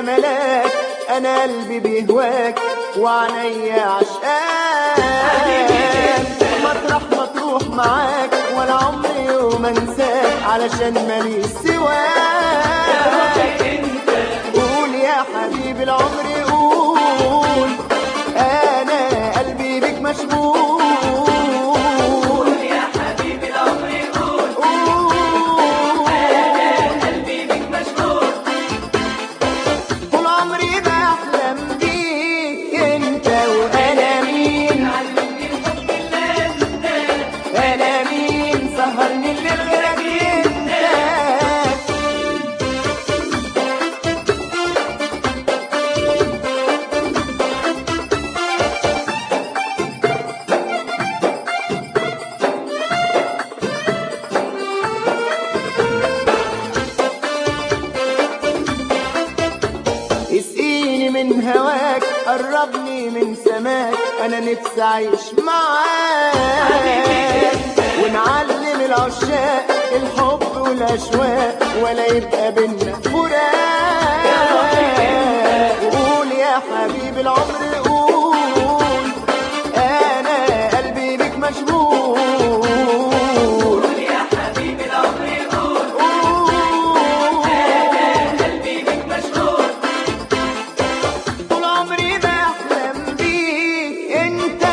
جمالك انا قلبي بيهواك وعينيا عشقاك مطرح ما تروح معاك ولا عمري يوم انساك علشان ماليش سواك قول يا حبيبي العمر قول انا قلبي بك مشغول يا حبيبي العمر قول قول قلبي بك مشغول طول عمري بحلم بيك انت وانا مين علمني الحب اللي انت انا مين سهرني الليل غيرك انت اسقيني من هواك قربني من سماك انا نفسي اعيش معاك ونعلم العشاق الحب والاشواق ولا يبقى بينا فراق قول يا حبيبي العمر قول انا قلبي بك مشغول يا حبيبي العمر قول قول قلبي بك مشغول طول عمري بحلم بيك انت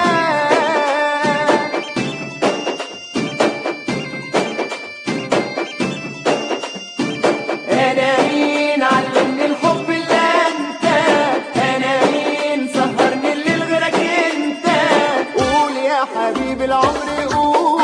انا مين علمني الحب اللي انت انا مين سهرني الليل غيرك انت قول يا حبيبي العمر قول